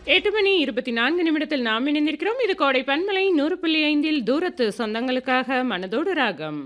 எட்டு மணி இருபத்தி நான்கு நிமிடத்தில் நாம் இணைந்திருக்கிறோம் இது கோடை பன்மலை நூறு புள்ளி ஐந்தில் தூரத்து சொந்தங்களுக்காக மனதோடு ராகம்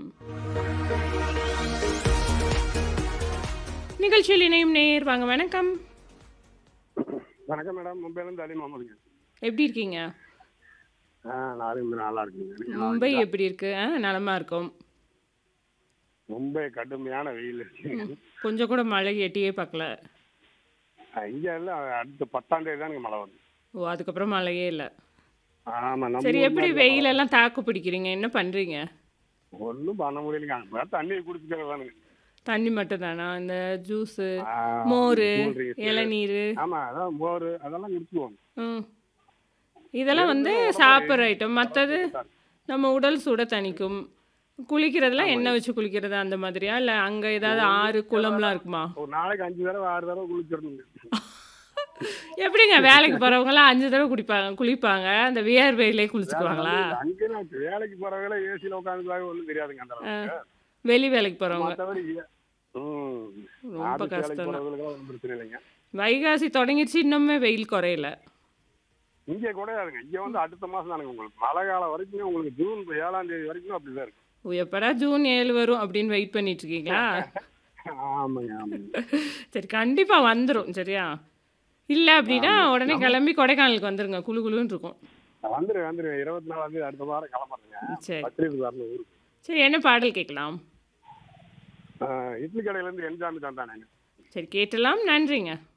நிகழ்ச்சியில் இணையும் நேர் வாங்க வணக்கம் வணக்கம் மேடம் மும்பைலேருந்து அலி முகமதுங்க எப்படி இருக்கீங்க ஆ நானும் நல்லா இருக்குங்க நீங்க நல்லா மும்பை இருக்கீங்களா? எப்படி இருக்கு ஆ, நலமா இருக்கும் மும்பை கடுமையான வெயில் இருக்குங்க கொஞ்சம் கூட மழை எட்டியே பார்க்கல இங்க எல்லாம் அடுத்த பத்தாம் தேதி தான் மழை வரும் ஓ அதுக்கப்புறம் மழையே இல்லை ஆமா நம்ம சரி ஊர் எப்படி மாதிரி வெயிலெல்லாம் தாக்கு பிடிக்கிறீங்க என்ன பண்றீங்க ஒன்றும் பண்ண முடியலைங்க அங்க தண்ணியை குடிச்சுக்கிறதானுங்க தண்ணி மட்டும் தானா இந்த ஜூஸு ஆ, மோர் cool drinks. இளநீர் ஆமா அதான் மோர் அதெல்லாம் குடிச்சுக்குவோம் ம் இதெல்லாம் வந்து சாப்பிட்ற ஐட்டம் மற்றது நம்ம உடல் சூட தணிக்கும் குளிக்கிறதுலாம் எண்ணெய் வச்சு குளிக்கிறது அந்த மாதிரியா இல்லை அங்கே ஏதாவது ஆறு குளம்லாம் இருக்குமா ஒரு நாளைக்கு அஞ்சு தடவை ஆறு தடவை குளிச்சிடணுங்க எப்படிங்க வேலைக்கு போகிறவங்களாம் அஞ்சு தடவை குடிப்பாங்க குளிப்பாங்க அந்த வியர்வையிலே குளிச்சுக்குவாங்களா அங்கே நான் வேலைக்கு போறவங்கள ஏசியில் உட்காந்துருக்காங்க ஒன்றும் தெரியாதுங்க அந்த அளவுக்கு வெளி வேலைக்கு போகிறவங்க மற்றபடி ம் ரொம்ப ஆபீஸ் வேலைக்கு கஷ்டம் தான் போறவங்களுக்கெல்லாம் ஒன்றும் பிரச்சனை இல்லைங்க வைகாசி தொடங்கிடுச்சு இன்னுமே வெயில் குறையல இங்கே கூடயாதுங்க இங்கே வந்து அடுத்த மாதம் தானுங்க உங்களுக்கு மழை காலம் வரைக்கும் உங்களுக்கு ஜூன் ஏழாம் தேதி வரைக்கும் அப்படிதான் இருக்கு ஓ, எப்படா ஜூன் ஏழு வரும் அப்படின்னு வெயிட் பண்ணிட்டு இருக்கீங்களா ஆமாங்க ஆமாங்க சரி கண்டிப்பாக வந்துடும் சரியா இல்லை அப்படின்னா உடனே கிளம்பி கொடைக்கானலுக்கு வந்துருங்க குளு குளுன்னு இருக்கும் நான் வந்துரு வந்துரு இருபத்தி நாலாம் தேதி அடுத்த வாரம் கிளம்புறேங்க சரி பத்திரிக்கை வரணும் ஊருக்கு சரி என்ன பாடல் கேட்கலாம் ஆ, இட்லி கடையிலேருந்து என்ஜாமி தந்தானேங்க சரி கேட்டலாம் நன்றிங்க